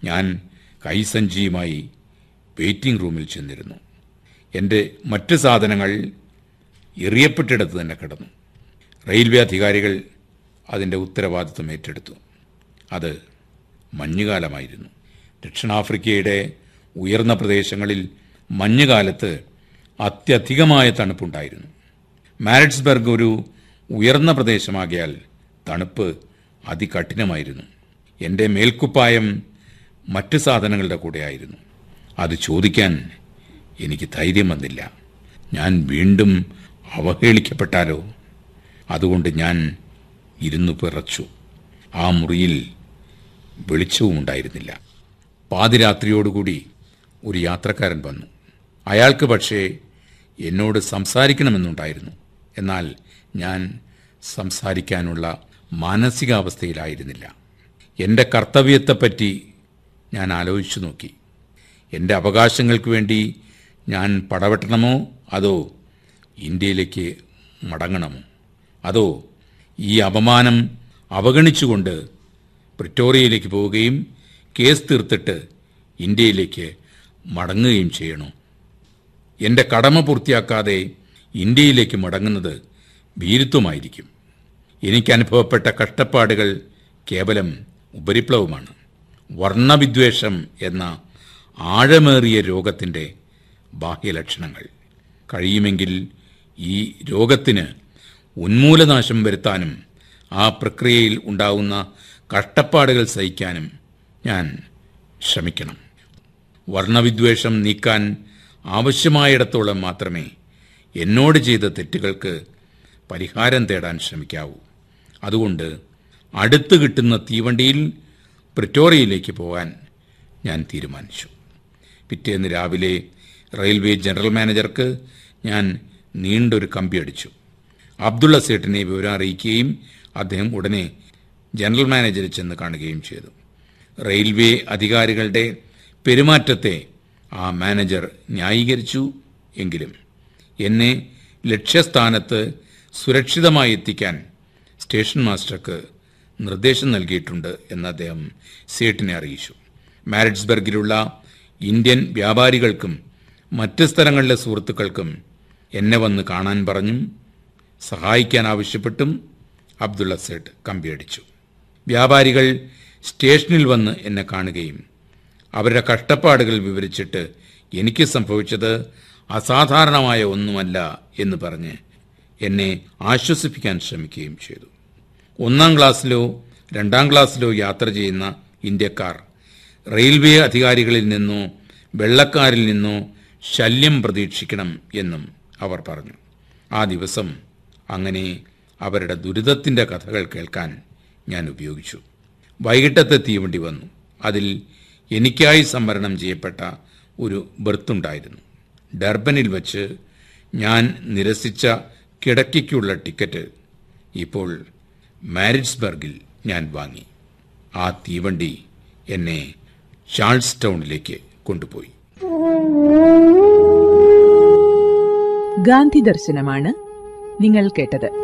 ഞാൻ കൈസഞ്ചിയുമായി വെയിറ്റിംഗ് റൂമിൽ ചെന്നിരുന്നു എൻ്റെ മറ്റ് സാധനങ്ങൾ എറിയപ്പെട്ടിടത്ത് തന്നെ കിടന്നു റെയിൽവേ അധികാരികൾ അതിൻ്റെ ഉത്തരവാദിത്വം ഏറ്റെടുത്തു അത് മഞ്ഞുകാലമായിരുന്നു ദക്ഷിണാഫ്രിക്കയുടെ ഉയർന്ന പ്രദേശങ്ങളിൽ മഞ്ഞുകാലത്ത് അത്യധികമായ തണുപ്പുണ്ടായിരുന്നു മാരിറ്റ്സ്ബർഗ് ഒരു ഉയർന്ന പ്രദേശമാകിയാൽ തണുപ്പ് അതികഠിനമായിരുന്നു എൻ്റെ മേൽക്കുപ്പായം മറ്റ് സാധനങ്ങളുടെ കൂടെയായിരുന്നു അത് ചോദിക്കാൻ എനിക്ക് ധൈര്യം വന്നില്ല ഞാൻ വീണ്ടും അവഹേളിക്കപ്പെട്ടാലോ അതുകൊണ്ട് ഞാൻ ഇരുന്നു പിറച്ചു ആ മുറിയിൽ വെളിച്ചവും ഉണ്ടായിരുന്നില്ല പാതിരാത്രിയോടുകൂടി ഒരു യാത്രക്കാരൻ വന്നു അയാൾക്ക് പക്ഷേ എന്നോട് സംസാരിക്കണമെന്നുണ്ടായിരുന്നു എന്നാൽ ഞാൻ സംസാരിക്കാനുള്ള മാനസികാവസ്ഥയിലായിരുന്നില്ല എൻ്റെ കർത്തവ്യത്തെപ്പറ്റി ഞാൻ ആലോചിച്ചു നോക്കി എൻ്റെ അവകാശങ്ങൾക്ക് വേണ്ടി ഞാൻ പടവെട്ടണമോ അതോ ഇന്ത്യയിലേക്ക് മടങ്ങണമോ അതോ ഈ അപമാനം അവഗണിച്ചുകൊണ്ട് പ്രിറ്റോറിയയിലേക്ക് പോവുകയും കേസ് തീർത്തിട്ട് ഇന്ത്യയിലേക്ക് മടങ്ങുകയും ചെയ്യണോ എൻ്റെ കടമ പൂർത്തിയാക്കാതെ ഇന്ത്യയിലേക്ക് മടങ്ങുന്നത് ഭീരുത്വമായിരിക്കും എനിക്ക് അനുഭവപ്പെട്ട കഷ്ടപ്പാടുകൾ കേവലം ഉപരിപ്ലവമാണ് വർണ്ണവിദ്വേഷം എന്ന ആഴമേറിയ രോഗത്തിൻ്റെ ബാഹ്യലക്ഷണങ്ങൾ കഴിയുമെങ്കിൽ ഈ രോഗത്തിന് ഉന്മൂലനാശം വരുത്താനും ആ പ്രക്രിയയിൽ ഉണ്ടാവുന്ന കഷ്ടപ്പാടുകൾ സഹിക്കാനും ഞാൻ ശ്രമിക്കണം വർണ്ണവിദ്വേഷം നീക്കാൻ ആവശ്യമായിടത്തോളം മാത്രമേ എന്നോട് ചെയ്ത തെറ്റുകൾക്ക് പരിഹാരം തേടാൻ ശ്രമിക്കാവൂ അതുകൊണ്ട് അടുത്ത് കിട്ടുന്ന തീവണ്ടിയിൽ പ്രിറ്റോറിയയിലേക്ക് പോകാൻ ഞാൻ തീരുമാനിച്ചു പിറ്റേന്ന് രാവിലെ റെയിൽവേ ജനറൽ മാനേജർക്ക് ഞാൻ നീണ്ടൊരു കമ്പി അടിച്ചു അബ്ദുള്ള സേട്ടിനെ വിവരം അറിയിക്കുകയും അദ്ദേഹം ഉടനെ ജനറൽ മാനേജറെ ചെന്ന് കാണുകയും ചെയ്തു റെയിൽവേ അധികാരികളുടെ പെരുമാറ്റത്തെ ആ മാനേജർ ന്യായീകരിച്ചു എങ്കിലും എന്നെ ലക്ഷ്യസ്ഥാനത്ത് സുരക്ഷിതമായി എത്തിക്കാൻ സ്റ്റേഷൻ മാസ്റ്റർക്ക് നിർദ്ദേശം നൽകിയിട്ടുണ്ട് എന്ന് അദ്ദേഹം സേട്ടിനെ അറിയിച്ചു മാരിറ്റ്സ്ബർഗിലുള്ള ഇന്ത്യൻ വ്യാപാരികൾക്കും മറ്റ് സ്ഥലങ്ങളിലെ സുഹൃത്തുക്കൾക്കും എന്നെ വന്ന് കാണാൻ പറഞ്ഞും സഹായിക്കാൻ ആവശ്യപ്പെട്ടും അബ്ദുള്ള സേട്ട് കമ്പിയടിച്ചു വ്യാപാരികൾ സ്റ്റേഷനിൽ വന്ന് എന്നെ കാണുകയും അവരുടെ കഷ്ടപ്പാടുകൾ വിവരിച്ചിട്ട് എനിക്ക് സംഭവിച്ചത് അസാധാരണമായ ഒന്നുമല്ല എന്ന് പറഞ്ഞ് എന്നെ ആശ്വസിപ്പിക്കാൻ ശ്രമിക്കുകയും ചെയ്തു ഒന്നാം ക്ലാസ്സിലോ രണ്ടാം ക്ലാസ്സിലോ യാത്ര ചെയ്യുന്ന ഇന്ത്യക്കാർ റെയിൽവേ അധികാരികളിൽ നിന്നോ വെള്ളക്കാരിൽ നിന്നോ ശല്യം പ്രതീക്ഷിക്കണം എന്നും അവർ പറഞ്ഞു ആ ദിവസം അങ്ങനെ അവരുടെ ദുരിതത്തിൻ്റെ കഥകൾ കേൾക്കാൻ ഞാൻ ഉപയോഗിച്ചു വൈകിട്ടത്തെ തീവണ്ടി വന്നു അതിൽ എനിക്കായി സംവരണം ചെയ്യപ്പെട്ട ഒരു ബർത്തുണ്ടായിരുന്നു ഡർബനിൽ വച്ച് ഞാൻ നിരസിച്ച കിടക്കയ്ക്കുള്ള ടിക്കറ്റ് ഇപ്പോൾ മാരിറ്റ്സ്ബർഗിൽ ഞാൻ വാങ്ങി ആ തീവണ്ടി എന്നെ ചാൾസ് ടൗണിലേക്ക് കൊണ്ടുപോയി ഗാന്ധി ദർശനമാണ് നിങ്ങൾ കേട്ടത്